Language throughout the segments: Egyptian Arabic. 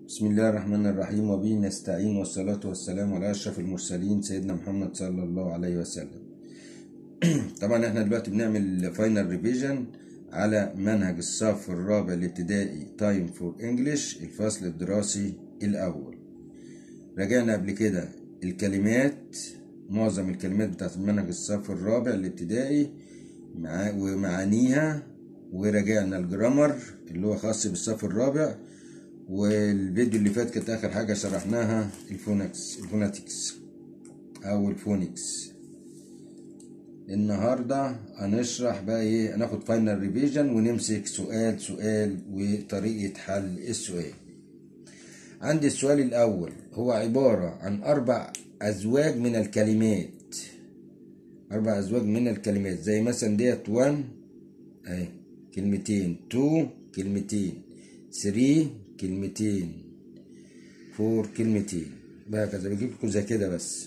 بسم الله الرحمن الرحيم وبه نستعين والصلاة والسلام على أشرف المرسلين سيدنا محمد صلى الله عليه وسلم طبعا احنا دلوقتي بنعمل فاينل ريفيجن على منهج الصف الرابع الابتدائي تايم فور انجلش الفصل الدراسي الأول راجعنا قبل كده الكلمات معظم الكلمات بتاعت المنهج الصف الرابع الابتدائي مع ومعانيها وراجعنا الجرامر اللي هو خاص بالصف الرابع والفيديو اللي فات كانت اخر حاجه شرحناها الفونكس الفوناتكس او الفونكس النهارده هنشرح بقى ايه هناخد فاينل ريفيجن ونمسك سؤال سؤال وطريقه حل السؤال عندي السؤال الاول هو عباره عن اربع ازواج من الكلمات اربع ازواج من الكلمات زي مثلا ديت 1 اهي كلمتين 2 كلمتين 3 كلمتين فور كلمتين وهكذا بجيب لكم زي كده بس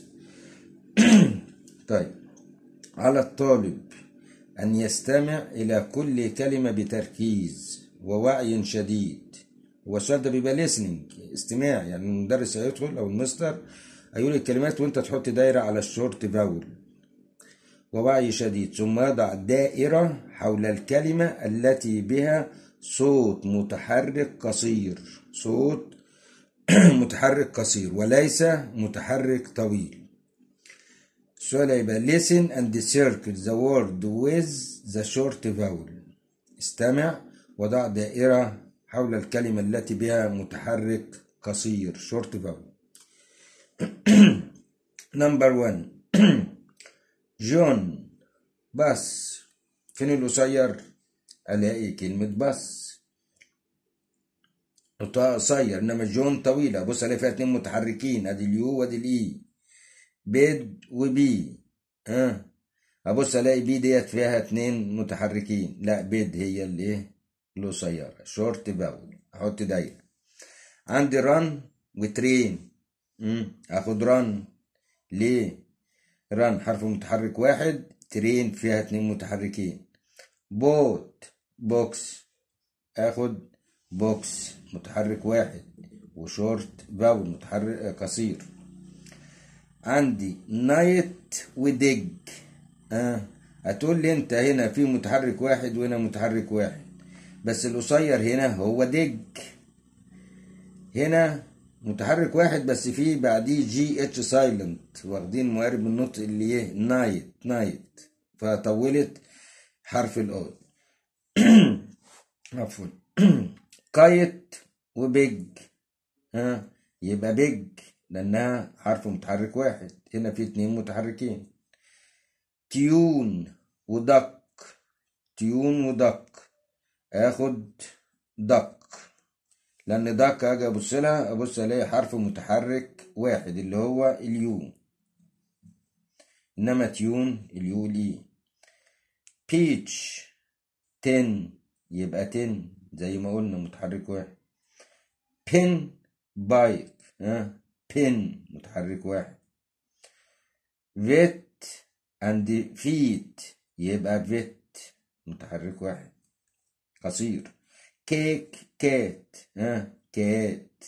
طيب على الطالب أن يستمع إلى كل كلمة بتركيز ووعي شديد هو السؤال ده بيبقى listening استماع يعني المدرس هيدخل أو المستر هيقول الكلمات وأنت تحط دايرة على الشورت فاول ووعي شديد ثم يضع دائرة حول الكلمة التي بها صوت متحرك قصير صوت متحرك قصير وليس متحرك طويل السؤال هيبقى listen and circle the word with the short vowel استمع وضع دائرة حول الكلمة التي بها متحرك قصير short vowel number one جون بس فين القصير الاقي كلمة بس قصير انما جون طويلة بص الاقي فيها اتنين متحركين ادي اليو وادي الاي بيد وبي ها ابص الاقي بي ديت فيها اتنين متحركين لا بيد هي اللي ايه القصيرة شورت باول احط دايرة عندي ران وترين اخد ران ليه ران حرف متحرك واحد ترين فيها اتنين متحركين بوت بوكس اخد بوكس متحرك واحد وشورت باول متحرك قصير عندي نايت ودج اه هتقول لي انت هنا في متحرك واحد وهنا متحرك واحد بس القصير هنا هو دج هنا متحرك واحد بس فيه بعديه جي اتش سايلنت واخدين موارب النطق اللي ايه نايت نايت فطولت حرف الاو عفوا كايت وبيج ها يبقى بيج لانها حرف متحرك واحد هنا في اتنين متحركين تيون ودك تيون ودك اخد دك لان دك اجي ابص لها ابص الاقي حرف متحرك واحد اللي هو اليو انما تيون اليو ليه بيتش تن يبقى تن زي ما قلنا متحرك واحد بين بايك ها بين متحرك واحد فيت اند فيت يبقى فيت متحرك واحد قصير كيك كات ها كات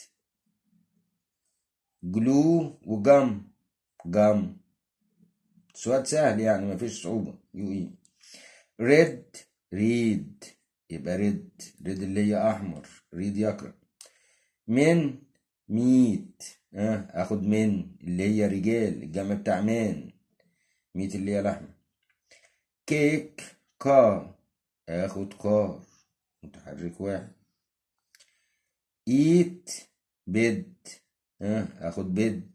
جلو وجم جم سؤال سهل يعني مفيش صعوبة يو اي ريد ريد يبقى ريد ريد اللي هي احمر ريد يقرا من ميت اه اخد من اللي هي رجال الجمع بتاع مان ميت اللي هي لحمة كيك كا اخد كار متحرك واحد ايت بيد اه اخد بيد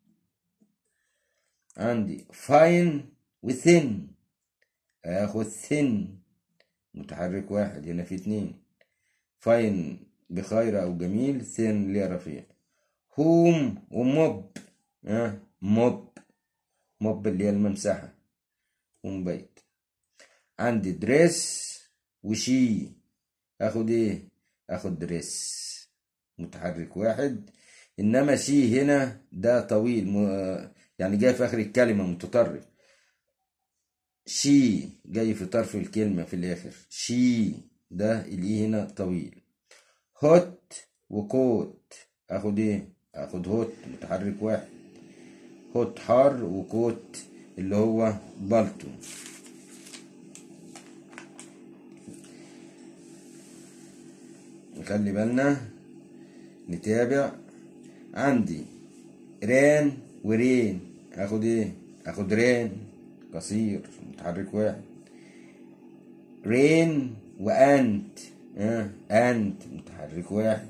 عندي فاين وثين اخد ثين متحرك واحد هنا في اتنين فاين بخير او جميل ثين اللي رفيع هوم وموب اه موب موب اللي هي الممسحة هوم بيت عندي دريس وشي اخد ايه اخد دريس متحرك واحد انما شي هنا ده طويل م... يعني جاي في اخر الكلمة متطرف شي جاي في طرف الكلمة في الآخر شي ده الإي هنا طويل هوت وكوت اخد ايه اخد هوت متحرك واحد هوت حار وكوت اللي هو بالتو نخلي بالنا نتابع عندي ران ورين اخد ايه اخد ران قصير متحرك واحد رين وانت اه انت متحرك واحد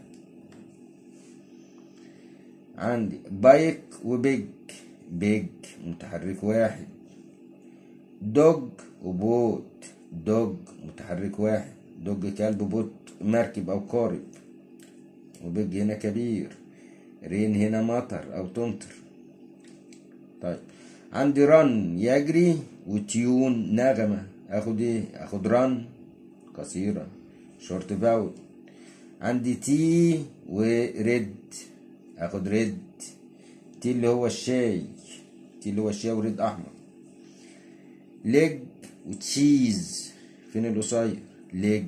عندي بايك وبيج بيج متحرك واحد دوج وبوت دوج متحرك واحد دوج كلب بوت مركب او قارب وبيج هنا كبير رين هنا مطر او تمطر طيب عندي رن يجري وتيون نغمة اخد ايه اخد رن قصيرة شورت باول عندي تي وريد اخد ريد تي اللي هو الشاي تي اللي هو الشاي وريد احمر ليج وتشيز فين القصير ليج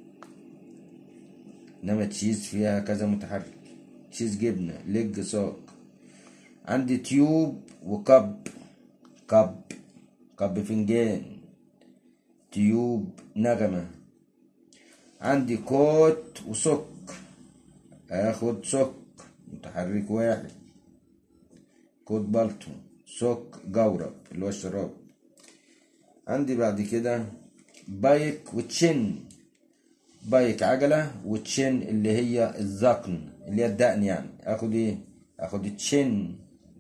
انما تشيز فيها كذا متحرك تشيز جبنة ليج ساق عندي تيوب وكب كب كب فنجان تيوب نغمة عندي كوت وسك اخد سك متحرك واحد كوت بالتو سك جورب اللي هو الشراب عندي بعد كده بايك وتشن بايك عجلة وتشن اللي هي الذقن اللي هي الدقن يعني اخد ايه اخد تشن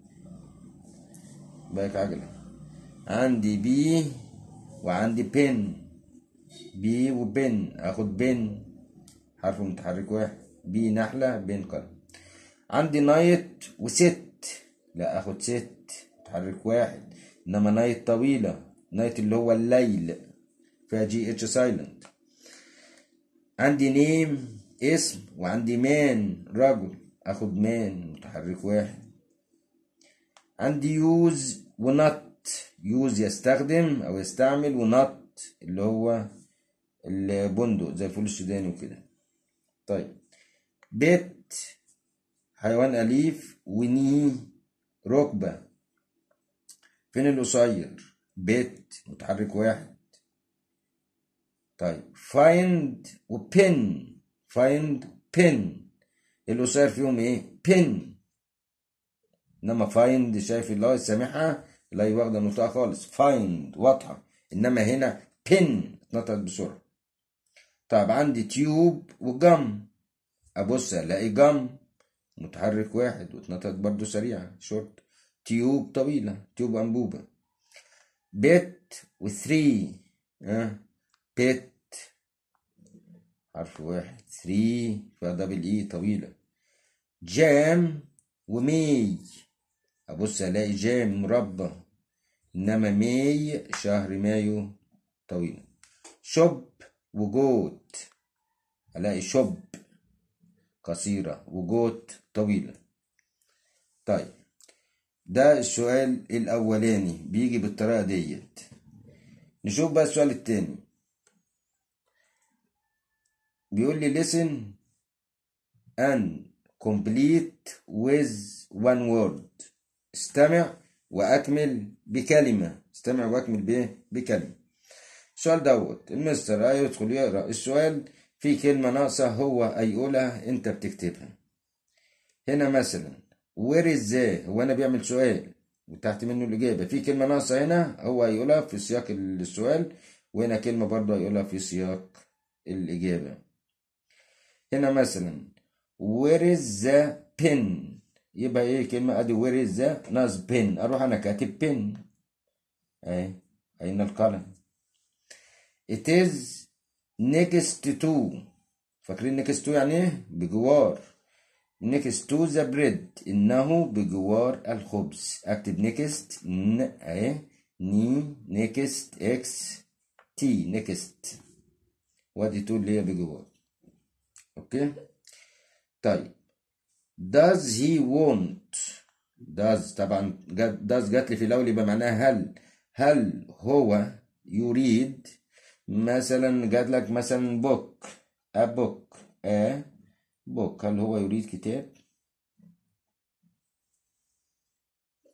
بايك عجلة عندي بي وعندي بن بي وبن اخد بن حرف متحرك واحد بي نحلة بن قلم عندي نايت وست لا اخد ست متحرك واحد انما نايت طويلة نايت اللي هو الليل فيها جي اتش سايلنت عندي نيم اسم وعندي مان رجل اخد مان متحرك واحد عندي يوز ونط يوز يستخدم او يستعمل ونط اللي هو البندق زي الفول السوداني وكده طيب بيت حيوان أليف وني ركبة فين القصير بيت متحرك واحد طيب find وبن find بن القصير فيهم ايه بن انما find شايف الله سامعها لا واخده نطقها خالص find واضحه انما هنا بن اتنطقت بسرعه طيب عندي تيوب وجم ابص الاقي جم متحرك واحد واتنطقت برضو سريعه شورت تيوب طويله تيوب انبوبه بيت وثري اه بيت حرف واحد ثري فيها دبل اي طويله جام ومي ابص الاقي جام مربى انما مي شهر مايو طويله شب وجوت الاقي شب قصيرة وجوت طويلة طيب ده السؤال الأولاني بيجي بالطريقة ديت نشوف بقى السؤال التاني بيقول لي listen and complete with one word استمع وأكمل بكلمة استمع وأكمل بإيه؟ بكلمة السؤال دوت المستر هيدخل يقرأ السؤال في كلمة ناقصة هو هيقولها أنت بتكتبها هنا مثلا where is the هو أنا بيعمل سؤال وتحت منه الإجابة في كلمة ناقصة هنا هو هيقولها في سياق السؤال وهنا كلمة برضه هيقولها في سياق الإجابة هنا مثلا where is the pen يبقى ايه كلمة ادي where is the ناقص pen اروح انا كاتب pen اهي اين القلم it is next to فاكرين next to يعني ايه بجوار next to the bread انه بجوار الخبز اكتب next ن اهي ني next x t next وادي تو اللي هي بجوار اوكي طيب does he want does طبعا جات does جات لي في الاول يبقى معناها هل هل هو يريد مثلا جات لك مثلا book a book a book هل هو يريد كتاب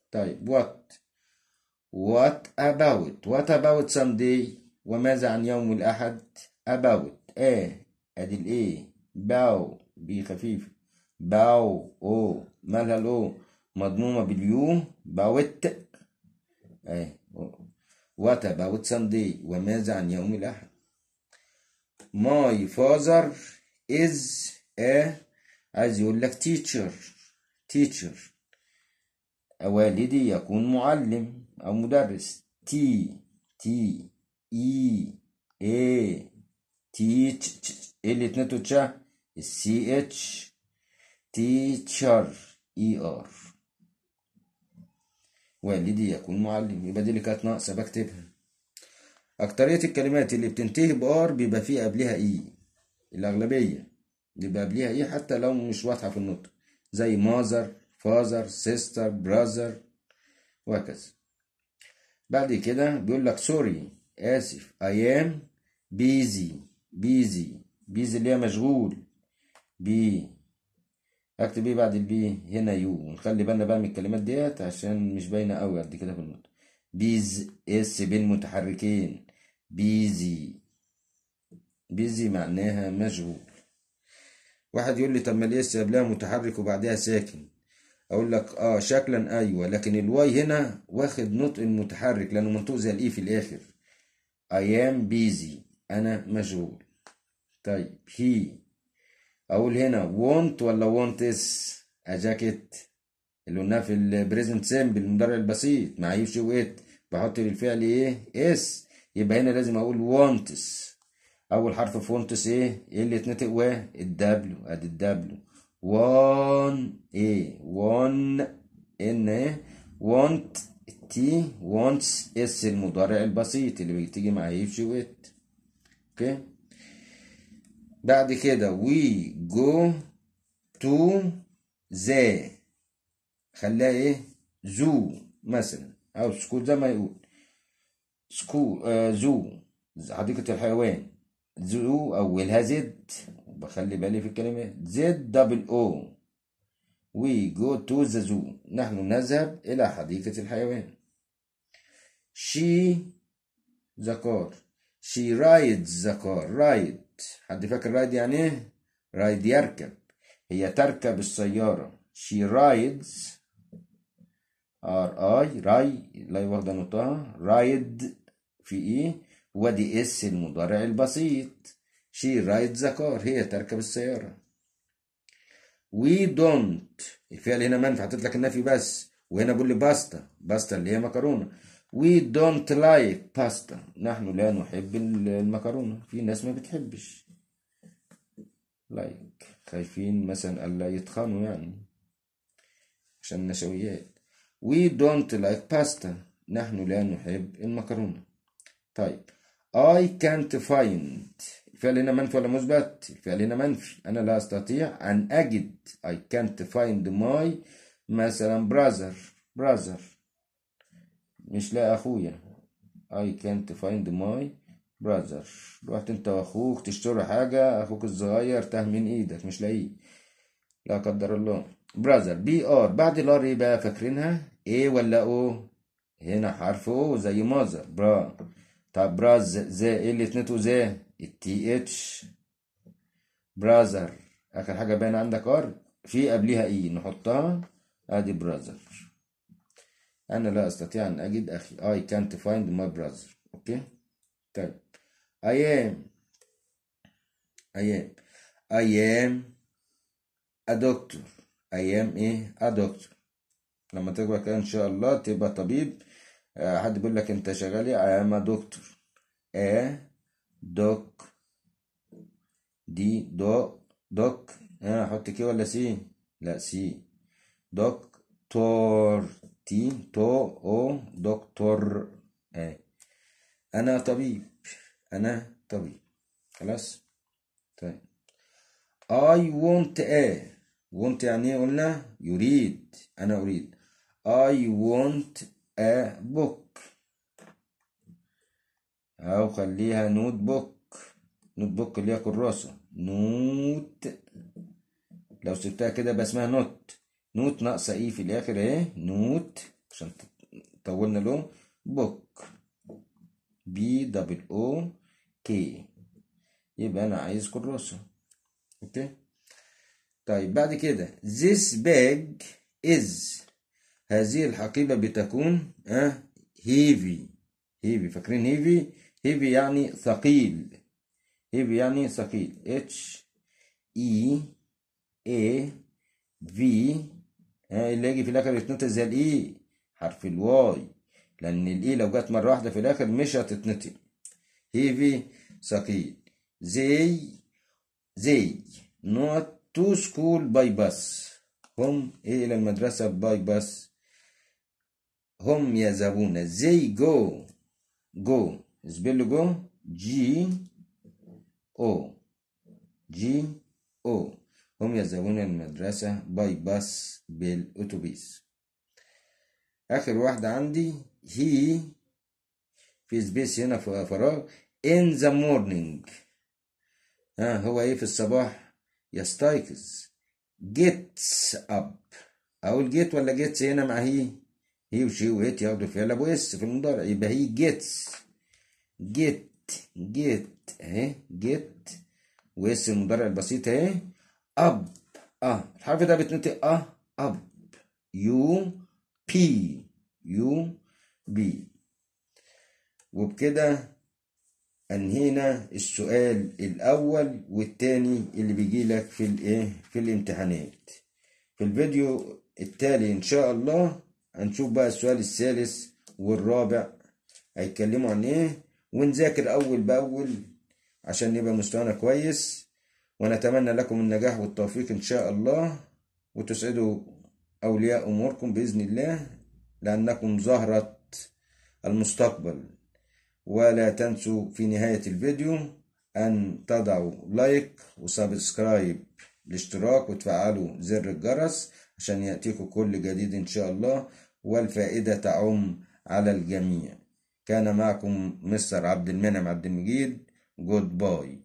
طيب what what about what about Sunday وماذا عن يوم الأحد about ايه ادي الايه باو بي خفيف باو او مالها الاو مضمومة باليو باوت ايه what about Sunday وماذا عن يوم الأحد my father is a عايز يقول لك teacher teacher والدي يكون معلم أو مدرس تي تي اي اي تيتش ايه اللي اتنتو تشا السي اتش تيتشر اي ار والدي يكون معلم يبقى دي اللي كانت ناقصة بكتبها أكترية الكلمات اللي بتنتهي بآر بيبقى فيه قبلها إي الأغلبية بيبقى قبلها إي حتى لو مش واضحة في النطق زي ماذر فازر سيستر براذر وهكذا بعد كده بيقول لك سوري آسف I am busy busy busy اللي هي مشغول بي اكتب ايه بعد البي هنا يو ونخلي بالنا بقى من الكلمات ديت عشان مش باينه قوي قد كده في النطق بيز اس بين متحركين بيزي بيزي معناها مشغول واحد يقول لي طب ما الاس قبلها متحرك وبعدها ساكن اقول لك اه شكلا ايوه لكن الواي هنا واخد نطق المتحرك لانه منطوق زي الاي في الاخر I am busy انا مشغول طيب he اقول هنا want ولا want is a jacket اللي قلناه في البريزنت سيمبل المضارع البسيط مع يوشي ويت بحط للفعل ايه اس يبقى هنا لازم اقول wants اول حرف في wants ايه ايه اللي اتنطق و الدبليو ادي الدبليو وان ايه وان ان ايه want تي wants اس المضارع البسيط اللي بتيجي مع يوشي ويت اوكي بعد كده we go to the خليها ايه زو مثلا او سكول زي ما يقول سكول آه زو حديقة الحيوان زو اولها زد بخلي بالي في الكلمات زد دبل او we go to the zoo نحن نذهب إلى حديقة الحيوان she the car she rides the car ride حد فاكر رايد يعني ايه رايد يركب هي تركب السيارة she rides ار اي راي لا واخدة نطقها رايد في ايه ودي اس المضارع البسيط she rides the car هي تركب السيارة we don't الفعل هنا منفي حطيت لك النفي بس وهنا بقول لي باستا باستا اللي هي مكرونة we don't like باستا نحن لا نحب المكرونة في ناس ما بتحبش لايك خايفين مثلا ألا يتخانوا يعني عشان النشويات we don't like pasta نحن لا نحب المكرونة طيب I can't find الفعل هنا منفي ولا مثبت الفعل هنا منفي أنا لا أستطيع أن أجد I can't find my مثلا brother brother مش لا أخويا I can't find my brother رحت انت واخوك تشتري حاجة اخوك الصغير تاه من ايدك مش لاقيه لا قدر الله brother بي ار بعد الار ايه بقى فاكرينها ايه ولا او هنا حرف او زي ماذر برا طب براز زي ايه اللي اتنته زي التي اتش براذر اخر حاجة باين عندك ار في قبليها ايه نحطها ادي براذر انا لا استطيع ان اجد اخي I can't find my brother اوكي طيب I am I am I am a doctor I am ايه a doctor لما تقرا كده ان شاء الله تبقى طبيب آه، حد بيقول لك انت شغال ايه I am a doctor a doc دي دو دوك ها احط كي ولا سي لا سي دكتور تي تو او دكتور اه انا طبيب انا طبيب خلاص طيب I want a want يعني ايه قلنا يريد انا اريد I want a book او خليها نوت بوك نوت بوك اللي هي كراسة نوت لو سبتها كده يبقى اسمها نوت نوت ناقصة ايه في الاخر ايه نوت عشان طولنا له بوك بي دبل او كي يبقى انا عايز كراسة اوكي طيب بعد كده this bag is هذه الحقيبة بتكون اه heavy heavy فاكرين heavy heavy يعني ثقيل heavy يعني ثقيل H E A V ها اللي يجي في الاخر يتنطق زي الاي حرف الواي لان الاي لو جت مره واحده في الاخر مش هتتنطق heavy ثقيل زي زي not to school by bus هم ايه الى المدرسه باي باس هم يذهبون زي جو جو سبيل جو جي او جي او هم يذهبون المدرسة باي باس بالأتوبيس آخر واحدة عندي هي في سبيس هنا في فراغ in the morning ها هو ايه في الصباح يستيقظ gets up أقول جيت ولا جيتس هنا مع هي هي وشي وإت ياخدوا فعل أبو اس في المضارع يبقى هي جيتس جيت جيت اهي جيت واس المضارع البسيط اهي اب اه الحرف ده بيتنطق اه اب يو بي يو بي وبكده انهينا السؤال الاول والتاني اللي بيجي لك في الايه في الامتحانات في الفيديو التالي ان شاء الله هنشوف بقى السؤال الثالث والرابع هيتكلموا عن ايه ونذاكر اول باول عشان يبقى مستوانا كويس ونتمنى لكم النجاح والتوفيق ان شاء الله وتسعدوا اولياء اموركم باذن الله لانكم زهرة المستقبل ولا تنسوا في نهاية الفيديو أن تضعوا لايك وسبسكرايب الاشتراك وتفعلوا زر الجرس عشان يأتيكم كل جديد إن شاء الله والفائدة تعم على الجميع كان معكم مستر عبد المنعم عبد المجيد جود باي